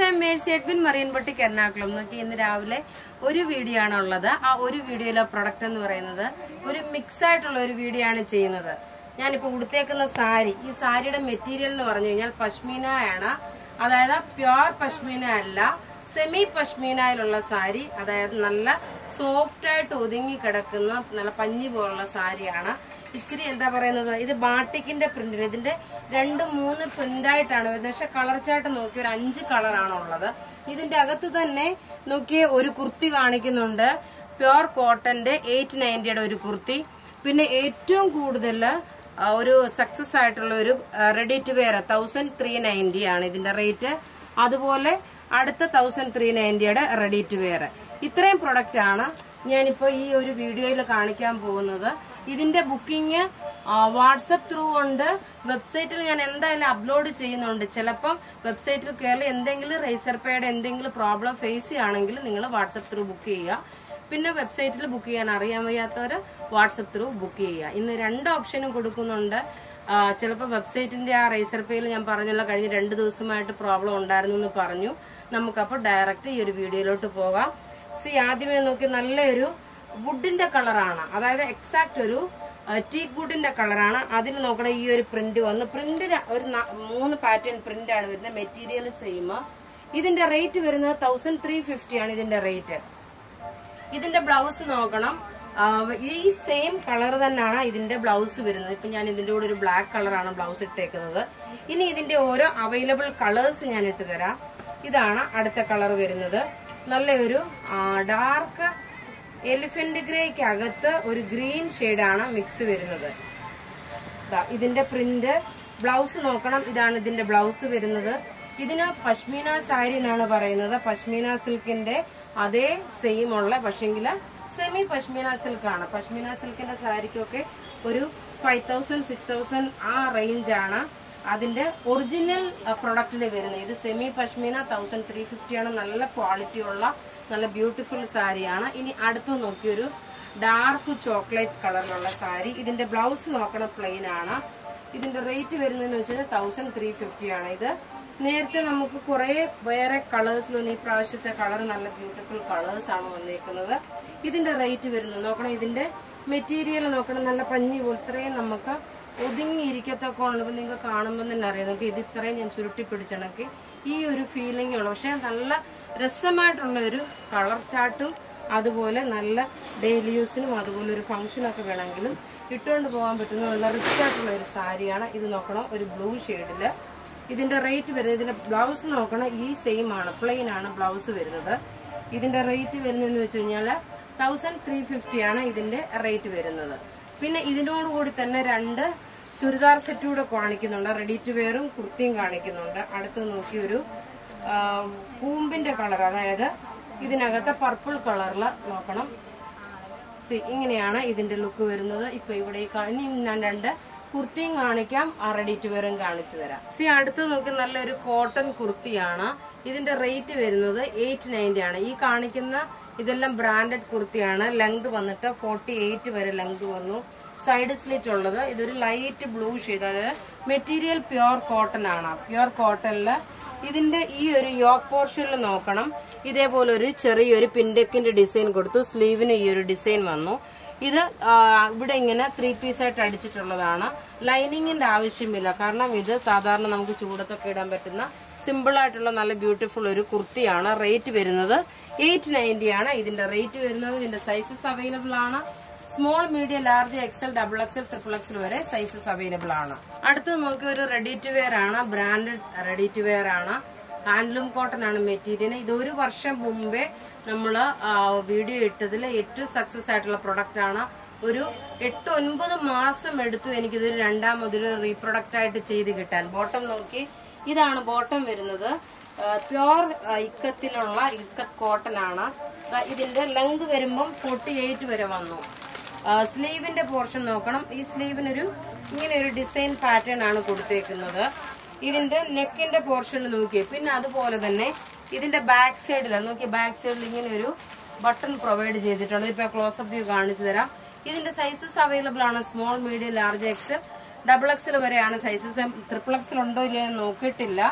I Mercy Edwin മറിയൻപട്ടിക്ക് എറണാകുളം നോക്കി ഇന്ന് രാവിലെ ഒരു വീഡിയോ ആണ് ഉള്ളത് ആ ഒരു വീഡിയോയിലെ പ്രൊഡക്റ്റ് എന്ന് പറയുന്നത് ഒരു മിക്സ് ആയിട്ടുള്ള ഒരു വീഡിയോ ആണ് ചെയ്യുന്നത് ഞാനിപ്പോ ഉടുത്തേക്കുന്ന സാരി ഈ സാരിയുടെ മെറ്റീരിയൽ എന്ന് പറഞ്ഞു കഴിഞ്ഞാൽ പശ്മീന ആണ് അതായത് പ്യുവർ പശ്മീന അല്ല സെമി പശ്മീനയിലുള്ള സാരി അതായത് നല്ല സോഫ്റ്റ് ആയിട്ട് ഒതുങ്ങി കിടക്കുന്ന നല്ല പഞ്ഞി പോലുള്ള സാരിയാണ് ഇച്ചിരി എന്താ പറയുന്നത് ഇത് ബാട്ടിക്കിന്റെ പ്രിന്റിൽ ഇതിന്റെ രണ്ട് മൂന്ന് പ്രിന്റ് ആയിട്ടാണ് വരുന്നത് പക്ഷെ കളർ ചാർട്ട് നോക്കി ഒരു അഞ്ച് കളറാണ് ഉള്ളത് ഇതിന്റെ അകത്ത് തന്നെ നോക്കിയ ഒരു കുർത്തി കാണിക്കുന്നുണ്ട് പ്യുവർ കോട്ടന്റെ എയ്റ്റ് നയൻറ്റിയുടെ ഒരു കുർത്തി പിന്നെ ഏറ്റവും കൂടുതൽ ആ, ഒരു സക്സസ് ആയിട്ടുള്ള ഒരു ready to wear thousand three ninety ആണ് ഇതിന്റെ റേറ്റ് അതുപോലെ അടുത്ത തൗസൻഡ് ത്രീ നയൻറ്റിയുടെ റെഡി ടു വെയർ ഇത്രയും പ്രൊഡക്റ്റ് ആണ് ഞാനിപ്പോ ഈ ഒരു വീഡിയോയിൽ കാണിക്കാൻ പോകുന്നത് ഇതിന്റെ ബുക്കിംഗ് വാട്സപ്പ് ത്രൂ ഉണ്ട് വെബ്സൈറ്റിൽ ഞാൻ എന്തായാലും അപ്ലോഡ് ചെയ്യുന്നുണ്ട് ചിലപ്പം വെബ്സൈറ്റിൽ കയറി എന്തെങ്കിലും റേസർ പേയുടെ എന്തെങ്കിലും പ്രോബ്ലം ഫേസ് ചെയ്യുകയാണെങ്കിൽ നിങ്ങൾ വാട്സപ്പ് ത്രൂ ബുക്ക് ചെയ്യുക പിന്നെ വെബ്സൈറ്റിൽ ബുക്ക് ചെയ്യാൻ അറിയാൻ വയ്യാത്തവർ വാട്സപ്പ് ത്രൂ ബുക്ക് ചെയ്യുക ഇന്ന് രണ്ട് ഓപ്ഷനും കൊടുക്കുന്നുണ്ട് ചിലപ്പോൾ വെബ്സൈറ്റിന്റെ ആ റേസർ പേയിൽ ഞാൻ പറഞ്ഞല്ലോ കഴിഞ്ഞ രണ്ട് ദിവസമായിട്ട് പ്രോബ്ലം ഉണ്ടായിരുന്നു എന്ന് പറഞ്ഞു നമുക്കപ്പോൾ ഡയറക്റ്റ് ഈ ഒരു വീഡിയോയിലോട്ട് പോകാം സി ആദ്യമേ നോക്കി നല്ലൊരു വുഡിന്റെ കളറാണ് അതായത് എക്സാക്ട് ഒരു ടീക്ക് വുഡിന്റെ കളറാണ് അതിൽ നോക്കണം ഈ ഒരു പ്രിന്റ് വന്ന് പ്രിന്റ് ഒരു ന- മൂന്ന് പാറ്റേൺ പ്രിന്റ് ആണ് വരുന്നത് മെറ്റീരിയൽ സെയിം ഇതിന്റെ റേറ്റ് വരുന്നത് തൗസൻഡ് ത്രീ ഫിഫ്റ്റി ആണ് ഇതിന്റെ റേറ്റ് ഇതിന്റെ ബ്ലൗസ് നോക്കണം ആ, ഈ സെയിം കളർ തന്നെയാണ് ഇതിന്റെ ബ്ലൗസ് വരുന്നത് ഇപ്പൊ ഞാൻ ഇതിന്റെ കൂടെ ഒരു ബ്ലാക്ക് കളറാണ് ബ്ലൗസ് ഇട്ടേക്കുന്നത് ഇനി ഇതിന്റെ ഓരോ അവൈലബിൾ കളേഴ്സ് ഞാൻ ഇട്ട് തരാം ഇതാണ് അടുത്ത കളർ വരുന്നത് നല്ലൊരു ഡാർക്ക് എലിഫന്റ് ഗ്രേക്ക് അകത്ത് ഒരു ഗ്രീൻ ഷെയ്ഡാണ് മിക്സ് വരുന്നത് ദാ ഇതിന്റെ പ്രിന്റ് ബ്ലൗസ് നോക്കണം ഇതാണ് ഇതിന്റെ ബ്ലൗസ് വരുന്നത് ഇതിന് പശ്മീന സാരി എന്നാണ് പറയുന്നത് പശ്മീന സിൽക്കിന്റെ അതേ സെയിം ഉള്ള പക്ഷെങ്കില് സെമി പശ്മീന സിൽക്കാണ് പശ്മീന സിൽക്കിന്റെ സാരിക്കൊക്കെ ഒരു ഫൈവ് തൗസൻഡ് സിക്സ് തൗസൻഡ് ആ റേഞ്ച് ആണ് അതിന്റെ ഒറിജിനൽ പ്രൊഡക്റ്റിൽ വരുന്നത് ഇത് semi pashmina thousand three fifty ആണ് നല്ല ക്വാളിറ്റി ഉള്ള നല്ല ബ്യൂട്ടിഫുൾ സാരിയാണ് ഇനി അടുത്ത് നോക്കിയൊരു ഡാർക്ക് ചോക്ലേറ്റ് കളറിലുള്ള സാരി ഇതിന്റെ ബ്ലൗസ് നോക്കണം പ്ലെയിൻ ആണ് ഇതിന്റെ റേറ്റ് വരുന്നതെന്ന് വെച്ചാൽ തൗസൻഡ് ത്രീ ഫിഫ്റ്റി ആണ് ഇത് നേരത്തെ നമുക്ക് കുറെ വേറെ കളേഴ്സിലൊന്നും ഈ പ്രാവശ്യത്തെ കളർ നല്ല ബ്യൂട്ടിഫുൾ കളേഴ്സ് ആണ് വന്നേക്കുന്നത് ഇതിന്റെ റേറ്റ് വരുന്നത് നോക്കണം ഇതിന്റെ മെറ്റീരിയൽ നോക്കണം നല്ല പഞ്ഞി പോലെ ഇത്രയും നമുക്ക് ഒതുങ്ങിയിരിക്കത്തൊക്കെ ഉള്ളപ്പോൾ നിങ്ങൾക്ക് കാണുമ്പോൾ തന്നെ അറിയാം നമുക്ക് ഇത് ഇത്രയും ഞാൻ ചുരുട്ടി പിടിച്ചണക്കി ഈ ഒരു ഫീലിംഗ് ഉള്ളു പക്ഷെ നല്ല രസമായിട്ടുള്ള ഒരു കളർ ചാർട്ടും അതുപോലെ നല്ല ഡെയിലി യൂസിനും അതുപോലെ ഒരു ഫംഗ്ഷനൊക്കെ വേണമെങ്കിലും ഇട്ടുകൊണ്ട് പോകാൻ പറ്റുന്ന നല്ല റിച്ച് ആയിട്ടുള്ള ഒരു സാരിയാണ് ഇത് നോക്കണം ഒരു ബ്ലൂ ഷെയ്ഡില് ഇതിന്റെ റേറ്റ് വരുന്നത് ഇതിന്റെ ബ്ലൗസ് നോക്കണം ഈ സെയിം ആണ് പ്ലെയിൻ ആണ് ബ്ലൗസ് വരുന്നത് ഇതിന്റെ റേറ്റ് വരുന്നതെന്ന് വെച്ച് കഴിഞ്ഞാൽ തൗസൻഡ് ത്രീ ഫിഫ്റ്റി ആണ് ഇതിന്റെ റേറ്റ് വരുന്നത് പിന്നെ ഇതിനോട് കൂടി തന്നെ രണ്ട് ചുരിദാർ സെറ്റ് കൂടെ കാണിക്കുന്നുണ്ട് റെഡി ടു വെയറും കുർത്തിയും കാണിക്കുന്നുണ്ട് അടുത്ത് നോക്കി ഒരു ആ, കൂമ്പിന്റെ കളർ അതായത് ഇതിനകത്തെ പർപ്പിൾ കളറിൽ നോക്കണം സി ഇങ്ങനെയാണ് ഇതിന്റെ ലുക്ക് വരുന്നത് ഇപ്പൊ ഇവിടെ ഈ കാ- ഇനി ഞാൻ രണ്ട് കുർത്തിയും കാണിക്കാം റെഡി ടു വെയറും കാണിച്ചു തരാം സി അടുത്ത് നോക്കി നല്ലൊരു കോട്ടൺ കുർത്തിയാണ് ഇതിന്റെ റേറ്റ് വരുന്നത് എയ്റ്റ് നയൻറ്റി ആണ് ഈ കാണിക്കുന്ന ഇതെല്ലാം ബ്രാൻഡഡ് കുർത്തിയാണ് ലെങ്ത് വന്നിട്ട് ഫോർട്ടി എയ്റ്റ് വരെ ലെങ്ത് വന്നു സൈഡ് സ്ലിറ്റ് ഉള്ളത് ഇതൊരു ലൈറ്റ് ബ്ലൂ ഷെയ്ഡ് അതായത് മെറ്റീരിയൽ പ്യുവർ കോട്ടൺ ആണ് പ്യുവർ കോട്ടണില് ഇതിന്റെ ഈ ഒരു യോക്ക് പോർഷനിൽ നോക്കണം ഇതേപോലെ ഒരു ചെറിയൊരു പിൻഡക്കിന്റെ ഡിസൈൻ കൊടുത്തു സ്ലീവിന് ഈ ഒരു ഡിസൈൻ വന്നു ഇത് ആ, ഇവിടെ ഇങ്ങനെ ത്രീ പീസ് ആയിട്ട് അടിച്ചിട്ടുള്ളതാണ് ലൈനിങ്ങിന്റെ ആവശ്യമില്ല കാരണം ഇത് സാധാരണ നമുക്ക് ചൂടത്തൊക്കെ ഇടാൻ പറ്റുന്ന സിമ്പിൾ ആയിട്ടുള്ള നല്ല ബ്യൂട്ടിഫുൾ ഒരു കുർത്തിയാണ് റേറ്റ് വരുന്നത് എയ്റ്റ് നയൻറ്റി ആണ് ഇതിന്റെ റേറ്റ് വരുന്നത് ഇതിന്റെ സൈസസ് അവൈലബിൾ ആണ് small medium large XL double XL triple XL വരെ സൈസസ് അവൈലബിൾ ആണ് അടുത്ത് നോക്കി ഒരു റെഡി ടു വെയർ ആണ് ബ്രാൻഡഡ് റെഡി ടു വെയർ ആണ് ഹാൻഡ്ലൂം കോട്ടൺ ആണ് മെറ്റീരിയൽ ഇത് ഒരു വർഷം മുമ്പേ നമ്മൾ വീഡിയോ ഇട്ടതിൽ ഏറ്റവും സക്സസ് ആയിട്ടുള്ള പ്രൊഡക്റ്റ് ആണ് ഒരു എട്ട് ഒൻപത് മാസം എടുത്തു എനിക്കിതൊരു രണ്ടാമതൊരു റീപ്രൊഡക്റ്റ് ആയിട്ട് ചെയ്ത് കിട്ടാൻ ബോട്ടം നോക്കി ഇതാണ് ബോട്ടം വരുന്നത് പ്യുവർ ഇക്കത്തിലുള്ള ഇക്കത്ത് കോട്ടൺ ആണ് ദാ ഇതിന്റെ ലെങ്ത് വരുമ്പം ഫോർട്ടി എയ്റ്റ് വരെ വന്നു സ്ലീവിന്റെ പോർഷൻ നോക്കണം ഈ സ്ലീവിനൊരു ഇങ്ങനെ ഒരു ഡിസൈൻ പാറ്റേൺ ആണ് കൊടുത്തേക്കുന്നത് ഇതിന്റെ നെക്കിന്റെ പോർഷൻ നോക്കി പിന്നെ അതുപോലെ തന്നെ ഇതിന്റെ ബാക്ക് സൈഡിൽ നോക്കി ബാക്ക് സൈഡിൽ ഇങ്ങനെ ഒരു ബട്ടൺ പ്രൊവൈഡ് ചെയ്തിട്ടുണ്ട് ഇപ്പൊ ക്ലോസപ്പ് വ്യൂ കാണിച്ചു തരാം ഇതിന്റെ സൈസസ് അവൈലബിൾ ആണ് small medium large XL double XL വരെയാണ് സൈസസ് ട്രിപ്പിൾ എക്സൽ ഉണ്ടോ ഇല്ലയോ എന്ന് നോക്കിയിട്ടില്ല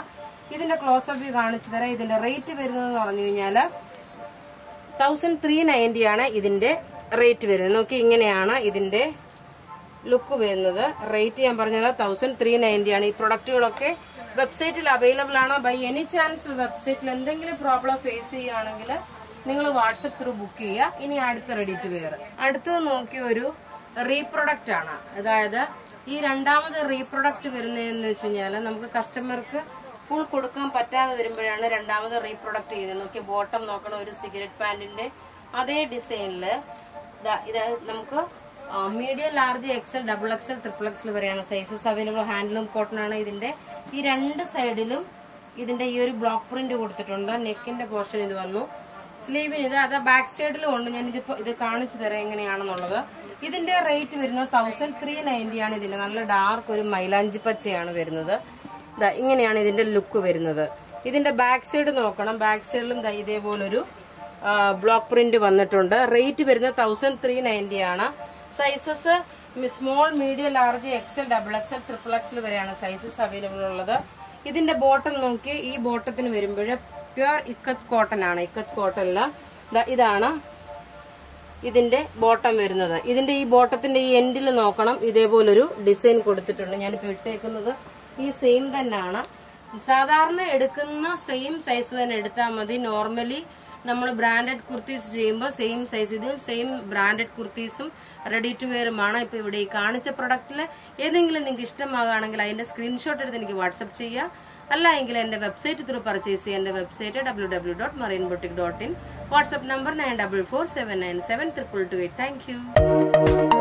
ഇതിന്റെ ക്ലോസപ്പ് വ്യൂ കാണിച്ചു തരാം ഇതിന്റെ റേറ്റ് വരുന്നതെന്ന് പറഞ്ഞു കഴിഞ്ഞാല് തൗസൻഡ് ത്രീ നയൻറ്റി ആണ് ഇതിന്റെ റേറ്റ് വരുന്നത് നോക്കി ഇങ്ങനെയാണ് ഇതിന്റെ ലുക്ക് വരുന്നത് റേറ്റ് ഞാൻ പറഞ്ഞാൽ തൗസൻഡ് ത്രീ നയൻറ്റി ആണ് ഈ പ്രൊഡക്റ്റുകളൊക്കെ വെബ്സൈറ്റിൽ അവൈലബിൾ ആണ് ബൈ എനി ചാൻസ് വെബ്സൈറ്റിൽ എന്തെങ്കിലും പ്രോബ്ലം ഫേസ് ചെയ്യുകയാണെങ്കിൽ നിങ്ങൾ വാട്സപ്പ് ത്രൂ ബുക്ക് ചെയ്യുക ഇനി അടുത്ത റെഡി ടു വെയർ അടുത്തത് നോക്കിയ ഒരു റീപ്രൊഡക്റ്റ് ആണ് അതായത് ഈ രണ്ടാമത് റീപ്രൊഡക്റ്റ് വരുന്നതെന്ന് വെച്ച് കഴിഞ്ഞാൽ നമുക്ക് കസ്റ്റമർക്ക് ഫുൾ കൊടുക്കാൻ പറ്റാതെ വരുമ്പോഴാണ് രണ്ടാമത് റീപ്രൊഡക്റ്റ് ചെയ്യുന്നത് നോക്കി ബോട്ടം നോക്കണം ഒരു സിഗരറ്റ് പാന്റിന്റെ അതേ ഡിസൈനില് ഇത് നമുക്ക് medium large XL double XL triple XL വരെയാണ് സൈസസ് അവൈലബിൾ ഹാൻഡ്ലൂം കോട്ടൺ ആണ് ഇതിന്റെ ഈ രണ്ട് സൈഡിലും ഇതിന്റെ ഈ ഒരു ബ്ലോക്ക് പ്രിന്റ് കൊടുത്തിട്ടുണ്ട് നെക്കിന്റെ പോർഷൻ ഇത് വന്നു സ്ലീവിന് ഇത് അത് ബാക്ക് സൈഡിലും ഉണ്ട് ഞാൻ ഇതിപ്പോ ഇത് കാണിച്ചു തരാം എങ്ങനെയാണെന്നുള്ളത് ഇതിന്റെ റേറ്റ് വരുന്നത് തൗസൻഡ് ത്രീ നയൻറ്റി ആണ് ഇതിന്റെ നല്ല ഡാർക്ക് ഒരു മൈലാഞ്ചി പച്ചയാണ് വരുന്നത് ദാ ഇങ്ങനെയാണ് ഇതിന്റെ ലുക്ക് വരുന്നത് ഇതിന്റെ ബാക്ക് സൈഡ് നോക്കണം ബാക്ക് സൈഡിലും ദാ ഇതേപോലൊരു ബ്ലോക്ക് പ്രിന്റ് വന്നിട്ടുണ്ട് റേറ്റ് വരുന്നത് തൗസൻഡ് ത്രീ നയൻറ്റി ആണ് sizes small medium large XL double XL triple XL വരെയാണ് സൈസസ് അവൈലബിൾ ഉള്ളത് ഇതിന്റെ ബോട്ടം നോക്കി ഈ ബോട്ടത്തിന് വരുമ്പോൾ പ്യുർ ഇക്കത്ത് കോട്ടൺ ആണ് ഇക്കത്ത് കോട്ടണില് ഇതാണ് ഇതിന്റെ ബോട്ടം വരുന്നത് ഇതിന്റെ ഈ ബോട്ടത്തിന്റെ ഈ എൻഡിൽ നോക്കണം ഇതേപോലൊരു ഡിസൈൻ കൊടുത്തിട്ടുണ്ട് ഞാനിപ്പോ ഇട്ടേക്കുന്നത് ഈ സെയിം തന്നെയാണ് സാധാരണ എടുക്കുന്ന സെയിം സൈസ് തന്നെ എടുത്താൽ മതി നോർമലി നമ്മൾ ബ്രാൻഡഡ് കുർത്തീസ് ചെയ്യുമ്പോൾ സെയിം സൈസ് ഇത് സെയിം ബ്രാൻഡഡ് കുർത്തീസും റെഡി ടു വെയറുമാണ് ഇപ്പൊ ഇവിടെ ഈ കാണിച്ച പ്രൊഡക്റ്റിൽ ഏതെങ്കിലും നിങ്ങൾക്ക് ഇഷ്ടമാകുകയാണെങ്കിൽ അതിന്റെ സ്ക്രീൻഷോട്ട് എടുത്ത് എനിക്ക് വാട്സപ്പ് ചെയ്യുക അല്ല എങ്കിൽ എന്റെ വെബ്സൈറ്റ് ത്രൂ പർച്ചേസ് ചെയ്യുക എന്റെ website W W dot marine boutique dot in WhatsApp number nine double four seven nine seven triple two eight thank U